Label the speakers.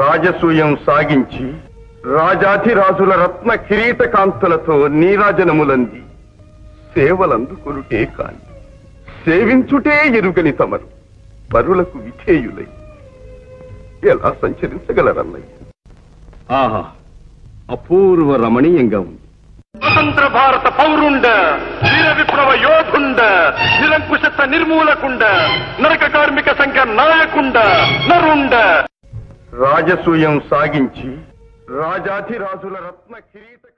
Speaker 1: రాజసూయం సాగించి రాజాధిరాజుల రత్న కిరీట కాంతులతో నీరాజనములంది సేవలందుకొనుటే కాని సేవించుటే ఎరుగని తమరు పరులకు విధేయులై ఎలా సంచరించగలరన్నయ్య ఆహా అపూర్వ రమణీయంగా ఉంది
Speaker 2: స్వతంత్ర భారత పౌరుండ వీర విప్లవ యోధుండ నిరంకుశత్వ నిర్మూలకుండ నరక కార్మిక సంఘ నాయకుండ నరుండ
Speaker 1: రాజసూయం సాగించి రాజాధిరాజుల రత్న కిరీట